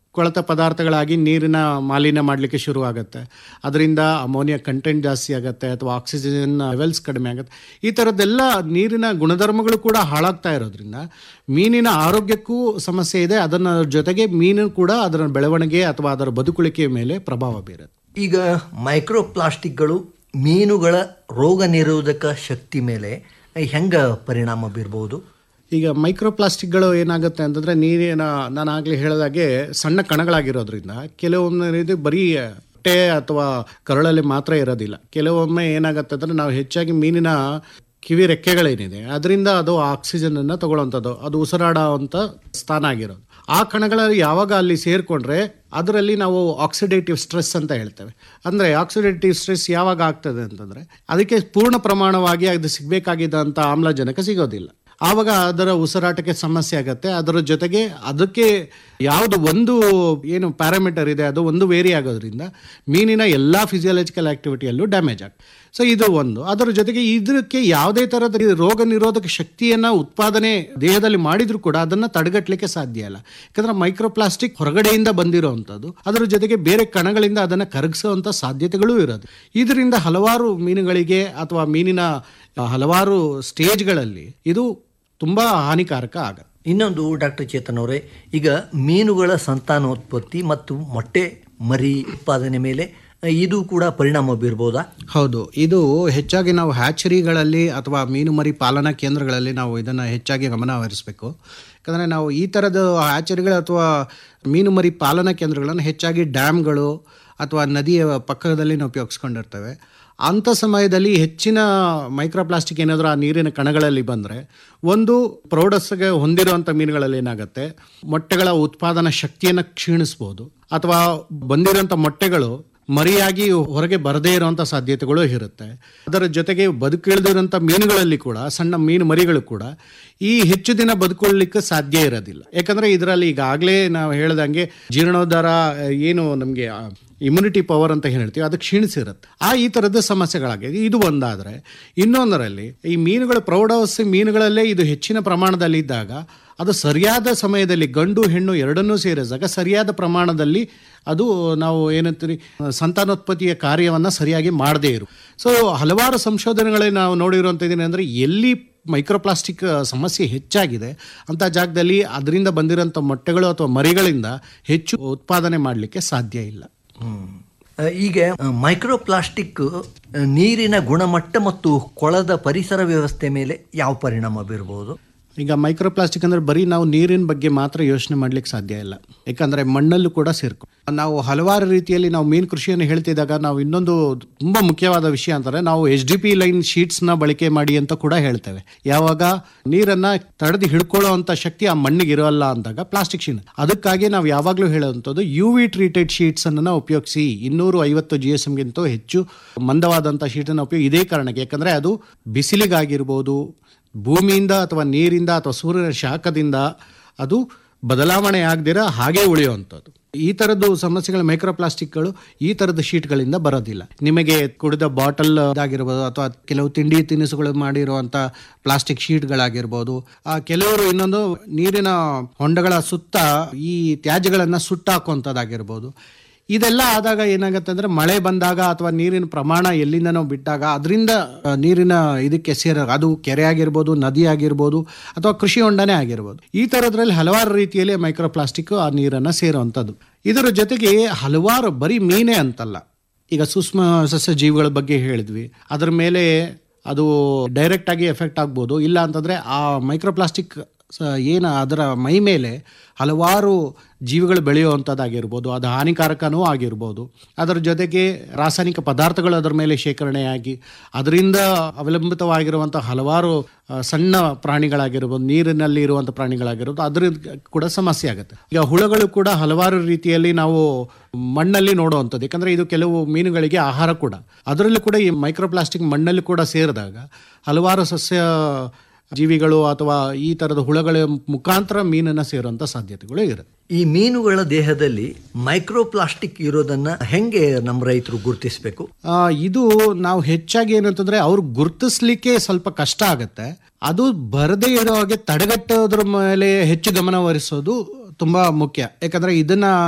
ಕೊಳೆತ ಪದಾರ್ಥಗಳಾಗಿ ನೀರಿನ ಮಾಲಿನ್ಯ ಮಾಡಲಿಕ್ಕೆ ಶುರು ಆಗುತ್ತೆ ಅದರಿಂದ ಅಮೋನಿಯಾ ಕಂಟೆಂಟ್ ಜಾಸ್ತಿ ಆಗುತ್ತೆ ಅಥವಾ ಆಕ್ಸಿಜನ್ ಲೆವೆಲ್ಸ್ ಕಡಿಮೆ ಆಗುತ್ತೆ ಈ ಥರದ್ದೆಲ್ಲ ನೀರಿನ ಗುಣಧರ್ಮಗಳು ಕೂಡ ಹಾಳಾಗ್ತಾ ಇರೋದ್ರಿಂದ ಮೀನಿನ ಆರೋಗ್ಯಕ್ಕೂ ಸಮಸ್ಯೆ ಇದೆ ಅದನ್ನ ಜೊತೆಗೆ ಮೀನು ಕೂಡ ಅದರ ಬೆಳವಣಿಗೆ ಅಥವಾ ಅದರ ಬದುಕುಳಿಕೆಯ ಮೇಲೆ ಪ್ರಭಾವ ಬೀರುತ್ತೆ ಈಗ ಮೈಕ್ರೋ ಪ್ಲಾಸ್ಟಿಕ್ಗಳು ಮೀನುಗಳ ರೋಗ ನಿರೋಧಕ ಶಕ್ತಿ ಮೇಲೆ ಹೆಂಗ ಪರಿಣಾಮ ಬೀರ್ಬೋದು ಈಗ ಮೈಕ್ರೋ ಪ್ಲಾಸ್ಟಿಕ್ಗಳು ಏನಾಗುತ್ತೆ ಅಂತಂದರೆ ನೀರಿನ ನಾನು ಆಗಲೇ ಹೇಳಿದಾಗೆ ಸಣ್ಣ ಕಣಗಳಾಗಿರೋದ್ರಿಂದ ಕೆಲವೊಮ್ಮೆ ಇದು ಬರೀ ಹೊಟ್ಟೆ ಅಥವಾ ಕರಳಲ್ಲಿ ಮಾತ್ರ ಇರೋದಿಲ್ಲ ಕೆಲವೊಮ್ಮೆ ಏನಾಗುತ್ತೆ ಅಂದರೆ ನಾವು ಹೆಚ್ಚಾಗಿ ಮೀನಿನ ಕಿವಿ ರೆಕ್ಕೆಗಳೇನಿದೆ ಅದರಿಂದ ಅದು ಆಕ್ಸಿಜನನ್ನು ತಗೊಳ್ಳೋವಂಥದ್ದು ಅದು ಉಸಿರಾಡೋವಂಥ ಸ್ಥಾನ ಆಗಿರೋದು ಆ ಕಣಗಳಲ್ಲಿ ಯಾವಾಗ ಅಲ್ಲಿ ಸೇರಿಕೊಂಡ್ರೆ ಅದರಲ್ಲಿ ನಾವು ಆಕ್ಸಿಡೇಟಿವ್ ಸ್ಟ್ರೆಸ್ ಅಂತ ಹೇಳ್ತೇವೆ ಅಂದರೆ ಆಕ್ಸಿಡೇಟಿವ್ ಸ್ಟ್ರೆಸ್ ಯಾವಾಗ ಆಗ್ತದೆ ಅಂತಂದರೆ ಅದಕ್ಕೆ ಪೂರ್ಣ ಪ್ರಮಾಣವಾಗಿ ಅದು ಸಿಗಬೇಕಾಗಿದ್ದಂಥ ಆಮ್ಲಜನಕ ಸಿಗೋದಿಲ್ಲ ಆವಾಗ ಅದರ ಉಸಿರಾಟಕ್ಕೆ ಸಮಸ್ಯೆ ಆಗುತ್ತೆ ಅದರ ಜೊತೆಗೆ ಅದಕ್ಕೆ ಯಾವುದು ಒಂದು ಏನು ಪ್ಯಾರಾಮೀಟರ್ ಇದೆ ಅದು ಒಂದು ವೇರಿ ಆಗೋದ್ರಿಂದ ಮೀನಿನ ಎಲ್ಲ ಫಿಸಿಯಾಲಜಿಕಲ್ ಆಕ್ಟಿವಿಟಿಯಲ್ಲೂ ಡ್ಯಾಮೇಜ್ ಆಗುತ್ತೆ ಸೊ ಇದು ಒಂದು ಅದರ ಜೊತೆಗೆ ಇದಕ್ಕೆ ಯಾವುದೇ ಥರದ ರೋಗ ನಿರೋಧಕ ಶಕ್ತಿಯನ್ನು ಉತ್ಪಾದನೆ ದೇಹದಲ್ಲಿ ಮಾಡಿದರೂ ಕೂಡ ಅದನ್ನು ತಡೆಗಟ್ಟಲಿಕ್ಕೆ ಸಾಧ್ಯ ಇಲ್ಲ ಯಾಕಂದರೆ ಮೈಕ್ರೋಪ್ಲಾಸ್ಟಿಕ್ ಹೊರಗಡೆಯಿಂದ ಬಂದಿರೋವಂಥದ್ದು ಅದರ ಜೊತೆಗೆ ಬೇರೆ ಕಣಗಳಿಂದ ಅದನ್ನು ಕರಗಿಸುವಂಥ ಸಾಧ್ಯತೆಗಳೂ ಇರೋದು ಇದರಿಂದ ಹಲವಾರು ಮೀನುಗಳಿಗೆ ಅಥವಾ ಮೀನಿನ ಹಲವಾರು ಸ್ಟೇಜ್ಗಳಲ್ಲಿ ಇದು ತುಂಬ ಹಾನಿಕಾರಕ ಆಗುತ್ತೆ ಇನ್ನೊಂದು ಡಾಕ್ಟರ್ ಚೇತನ್ ಅವರೇ ಈಗ ಮೀನುಗಳ ಸಂತಾನೋತ್ಪತ್ತಿ ಮತ್ತು ಮೊಟ್ಟೆ ಮರಿ ಉತ್ಪಾದನೆ ಮೇಲೆ ಇದು ಕೂಡ ಪರಿಣಾಮ ಬೀರ್ಬೋದಾ ಹೌದು ಇದು ಹೆಚ್ಚಾಗಿ ನಾವು ಹ್ಯಾಚರಿಗಳಲ್ಲಿ ಅಥವಾ ಮೀನು ಮರಿ ಪಾಲನಾ ಕೇಂದ್ರಗಳಲ್ಲಿ ನಾವು ಇದನ್ನು ಹೆಚ್ಚಾಗಿ ಗಮನ ಹರಿಸಬೇಕು ಯಾಕಂದರೆ ನಾವು ಈ ಥರದ ಹ್ಯಾಚರಿಗಳು ಅಥವಾ ಮೀನು ಮರಿ ಪಾಲನಾ ಕೇಂದ್ರಗಳನ್ನು ಹೆಚ್ಚಾಗಿ ಡ್ಯಾಮ್ಗಳು ಅಥವಾ ನದಿಯ ಪಕ್ಕದಲ್ಲಿ ನಾವು ಉಪಯೋಗಿಸ್ಕೊಂಡಿರ್ತೇವೆ ಅಂಥ ಸಮಯದಲ್ಲಿ ಹೆಚ್ಚಿನ ಮೈಕ್ರೋಪ್ಲಾಸ್ಟಿಕ್ ಏನಾದರೂ ಆ ನೀರಿನ ಕಣಗಳಲ್ಲಿ ಬಂದರೆ ಒಂದು ಪ್ರೌಢಸ್ಗೆ ಹೊಂದಿರುವಂಥ ಮೀನುಗಳಲ್ಲಿ ಏನಾಗುತ್ತೆ ಮೊಟ್ಟೆಗಳ ಉತ್ಪಾದನಾ ಶಕ್ತಿಯನ್ನು ಕ್ಷೀಣಿಸ್ಬೋದು ಅಥವಾ ಬಂದಿರೋಂಥ ಮೊಟ್ಟೆಗಳು ಮರಿಯಾಗಿ ಹೊರಗೆ ಬರದೇ ಇರುವಂಥ ಸಾಧ್ಯತೆಗಳು ಇರುತ್ತೆ ಅದರ ಜೊತೆಗೆ ಬದುಕಿಳಿದಿರೋಂಥ ಮೀನುಗಳಲ್ಲಿ ಕೂಡ ಸಣ್ಣ ಮೀನು ಮರಿಗಳು ಕೂಡ ಈ ಹೆಚ್ಚು ದಿನ ಬದುಕೊಳ್ಳಿಕ್ಕೆ ಸಾಧ್ಯ ಇರೋದಿಲ್ಲ ಯಾಕಂದರೆ ಇದರಲ್ಲಿ ಈಗಾಗಲೇ ನಾವು ಹೇಳ್ದಂಗೆ ಜೀರ್ಣೋದ್ಧಾರ ಏನು ನಮಗೆ ಇಮ್ಯುನಿಟಿ ಪವರ್ ಅಂತ ಏನು ಹೇಳ್ತೀವಿ ಅದು ಕ್ಷೀಣಿಸಿರುತ್ತೆ ಆ ಈ ಥರದ ಸಮಸ್ಯೆಗಳಾಗಿದೆ ಇದು ಒಂದಾದರೆ ಇನ್ನೊಂದರಲ್ಲಿ ಈ ಮೀನುಗಳು ಪ್ರೌಢಾವಸ್ಥೆ ಮೀನುಗಳಲ್ಲೇ ಇದು ಹೆಚ್ಚಿನ ಪ್ರಮಾಣದಲ್ಲಿ ಇದ್ದಾಗ ಅದು ಸರಿಯಾದ ಸಮಯದಲ್ಲಿ ಗಂಡು ಹೆಣ್ಣು ಎರಡನ್ನೂ ಸೇರಿಸಿದಾಗ ಸರಿಯಾದ ಪ್ರಮಾಣದಲ್ಲಿ ಅದು ನಾವು ಏನಂತೀವಿ ಸಂತಾನೋತ್ಪತ್ತಿಯ ಕಾರ್ಯವನ್ನು ಸರಿಯಾಗಿ ಮಾಡದೇ ಇರು ಸೊ ಹಲವಾರು ಸಂಶೋಧನೆಗಳಲ್ಲಿ ನಾವು ನೋಡಿರುವಂಥದ್ದೇನೆ ಅಂದರೆ ಎಲ್ಲಿ ಮೈಕ್ರೋಪ್ಲಾಸ್ಟಿಕ್ ಸಮಸ್ಯೆ ಹೆಚ್ಚಾಗಿದೆ ಅಂಥ ಜಾಗದಲ್ಲಿ ಅದರಿಂದ ಬಂದಿರೋಂಥ ಮೊಟ್ಟೆಗಳು ಅಥವಾ ಮರಿಗಳಿಂದ ಹೆಚ್ಚು ಉತ್ಪಾದನೆ ಮಾಡಲಿಕ್ಕೆ ಸಾಧ್ಯ ಇಲ್ಲ ಈಗ ಮೈಕ್ರೋ ಪ್ಲಾಸ್ಟಿಕ್ ನೀರಿನ ಗುಣಮಟ್ಟ ಮತ್ತು ಕೊಳದ ಪರಿಸರ ವ್ಯವಸ್ಥೆ ಮೇಲೆ ಯಾವ ಪರಿಣಾಮ ಬೀರಬಹುದು ಈಗ ಮೈಕ್ರೋಪ್ಲಾಸ್ಟಿಕ್ ಅಂದರೆ ಬರೀ ನಾವು ನೀರಿನ ಬಗ್ಗೆ ಮಾತ್ರ ಯೋಚನೆ ಮಾಡ್ಲಿಕ್ಕೆ ಸಾಧ್ಯ ಇಲ್ಲ ಯಾಕಂದರೆ ಮಣ್ಣಲ್ಲೂ ಕೂಡ ಸೇರ್ಕೊ ನಾವು ಹಲವಾರು ರೀತಿಯಲ್ಲಿ ನಾವು ಮೀನು ಕೃಷಿಯನ್ನು ಹೇಳ್ತಿದ್ದಾಗ ನಾವು ಇನ್ನೊಂದು ತುಂಬ ಮುಖ್ಯವಾದ ವಿಷಯ ಅಂತಾರೆ ನಾವು ಎಚ್ ಡಿ ಪಿ ಲೈನ್ ಶೀಟ್ಸ್ನ ಬಳಕೆ ಮಾಡಿ ಅಂತ ಕೂಡ ಹೇಳ್ತೇವೆ ಯಾವಾಗ ನೀರನ್ನು ತಡೆದು ಹಿಡ್ಕೊಳ್ಳೋ ಅಂಥ ಶಕ್ತಿ ಆ ಮಣ್ಣಿಗೆ ಇರೋಲ್ಲ ಅಂದಾಗ ಪ್ಲಾಸ್ಟಿಕ್ ಶೀಟ್ ಅದಕ್ಕಾಗಿ ನಾವು ಯಾವಾಗಲೂ ಹೇಳುವಂಥದ್ದು ಯು ವಿ ಟ್ರೀಟೆಡ್ ಶೀಟ್ಸನ್ನು ನಾವು ಉಪಯೋಗಿಸಿ ಇನ್ನೂರು ಐವತ್ತು ಜಿ ಎಸ್ ಎಮ್ಗಿಂತ ಹೆಚ್ಚು ಮಂದವಾದಂಥ ಶೀಟನ್ನು ಉಪಯೋಗ ಇದೇ ಕಾರಣಕ್ಕೆ ಯಾಕಂದರೆ ಅದು ಬಿಸಿಲಿಗಾಗಿರ್ಬೋದು ಭೂಮಿಯಿಂದ ಅಥವಾ ನೀರಿಂದ ಅಥವಾ ಸೂರ್ಯನ ಶಾಖದಿಂದ ಅದು ಬದಲಾವಣೆ ಆಗದಿರ ಹಾಗೆ ಉಳಿಯುವಂಥದ್ದು ಈ ಥರದ್ದು ಸಮಸ್ಯೆಗಳು ಮೈಕ್ರೋಪ್ಲಾಸ್ಟಿಕ್ಗಳು ಈ ಥರದ ಶೀಟ್ಗಳಿಂದ ಬರೋದಿಲ್ಲ ನಿಮಗೆ ಕುಡಿದ ಬಾಟಲ್ ಆಗಿರ್ಬೋದು ಅಥವಾ ಕೆಲವು ತಿಂಡಿ ತಿನಿಸುಗಳು ಮಾಡಿರುವಂಥ ಪ್ಲಾಸ್ಟಿಕ್ ಶೀಟ್ಗಳಾಗಿರ್ಬೋದು ಆ ಕೆಲವರು ಇನ್ನೊಂದು ನೀರಿನ ಹೊಂಡಗಳ ಸುತ್ತ ಈ ತ್ಯಾಜ್ಯಗಳನ್ನು ಸುಟ್ಟಾಕುವಂಥದ್ದಾಗಿರ್ಬೋದು ಇದೆಲ್ಲ ಆದಾಗ ಏನಾಗುತ್ತೆ ಅಂದರೆ ಮಳೆ ಬಂದಾಗ ಅಥವಾ ನೀರಿನ ಪ್ರಮಾಣ ಎಲ್ಲಿಂದನೋ ಬಿಟ್ಟಾಗ ಅದರಿಂದ ನೀರಿನ ಇದಕ್ಕೆ ಸೇರ ಅದು ಕೆರೆ ಆಗಿರ್ಬೋದು ನದಿ ಆಗಿರ್ಬೋದು ಅಥವಾ ಕೃಷಿ ಹೊಂಡನೇ ಆಗಿರ್ಬೋದು ಈ ಥರದ್ರಲ್ಲಿ ಹಲವಾರು ರೀತಿಯಲ್ಲಿ ಮೈಕ್ರೋಪ್ಲಾಸ್ಟಿಕ್ ಆ ನೀರನ್ನು ಸೇರುವಂಥದ್ದು ಇದರ ಜೊತೆಗೆ ಹಲವಾರು ಬರೀ ಮೀನೇ ಅಂತಲ್ಲ ಈಗ ಸೂಕ್ಷ್ಮ ಸಸ್ಯ ಜೀವಿಗಳ ಬಗ್ಗೆ ಹೇಳಿದ್ವಿ ಅದರ ಮೇಲೆ ಅದು ಡೈರೆಕ್ಟಾಗಿ ಎಫೆಕ್ಟ್ ಆಗ್ಬೋದು ಇಲ್ಲ ಅಂತಂದರೆ ಆ ಮೈಕ್ರೋಪ್ಲಾಸ್ಟಿಕ್ ಸ ಏನು ಅದರ ಮೈ ಮೇಲೆ ಹಲವಾರು ಜೀವಿಗಳು ಬೆಳೆಯುವಂಥದ್ದಾಗಿರ್ಬೋದು ಅದು ಹಾನಿಕಾರಕನೂ ಆಗಿರ್ಬೋದು ಅದರ ಜೊತೆಗೆ ರಾಸಾಯನಿಕ ಪದಾರ್ಥಗಳು ಅದರ ಮೇಲೆ ಶೇಖರಣೆಯಾಗಿ ಅದರಿಂದ ಅವಲಂಬಿತವಾಗಿರುವಂಥ ಹಲವಾರು ಸಣ್ಣ ಪ್ರಾಣಿಗಳಾಗಿರ್ಬೋದು ನೀರಿನಲ್ಲಿ ಇರುವಂಥ ಪ್ರಾಣಿಗಳಾಗಿರ್ಬೋದು ಅದ್ರ ಕೂಡ ಸಮಸ್ಯೆ ಆಗುತ್ತೆ ಈಗ ಹುಳಗಳು ಕೂಡ ಹಲವಾರು ರೀತಿಯಲ್ಲಿ ನಾವು ಮಣ್ಣಲ್ಲಿ ನೋಡುವಂಥದ್ದು ಯಾಕಂದರೆ ಇದು ಕೆಲವು ಮೀನುಗಳಿಗೆ ಆಹಾರ ಕೂಡ ಅದರಲ್ಲೂ ಕೂಡ ಈ ಮೈಕ್ರೋಪ್ಲಾಸ್ಟಿಕ್ ಮಣ್ಣಲ್ಲಿ ಕೂಡ ಸೇರಿದಾಗ ಹಲವಾರು ಸಸ್ಯ ಜೀವಿಗಳು ಅಥವಾ ಈ ಥರದ ಹುಳಗಳ ಮುಖಾಂತರ ಮೀನನ್ನು ಸೇರುವಂಥ ಸಾಧ್ಯತೆಗಳು ಇರುತ್ತೆ ಈ ಮೀನುಗಳ ದೇಹದಲ್ಲಿ ಮೈಕ್ರೋ ಪ್ಲಾಸ್ಟಿಕ್ ಇರೋದನ್ನ ಹೆಂಗೆ ನಮ್ಮ ರೈತರು ಗುರುತಿಸಬೇಕು ಇದು ನಾವು ಹೆಚ್ಚಾಗಿ ಏನಂತಂದ್ರೆ ಅವ್ರು ಗುರುತಿಸ್ಲಿಕ್ಕೆ ಸ್ವಲ್ಪ ಕಷ್ಟ ಆಗುತ್ತೆ ಅದು ಬರದೇ ಇರೋ ಹಾಗೆ ತಡೆಗಟ್ಟೋದ್ರ ಮೇಲೆ ಹೆಚ್ಚು ಗಮನ ಹರಿಸೋದು ತುಂಬಾ ಮುಖ್ಯ ಯಾಕಂದ್ರೆ ಇದನ್ನ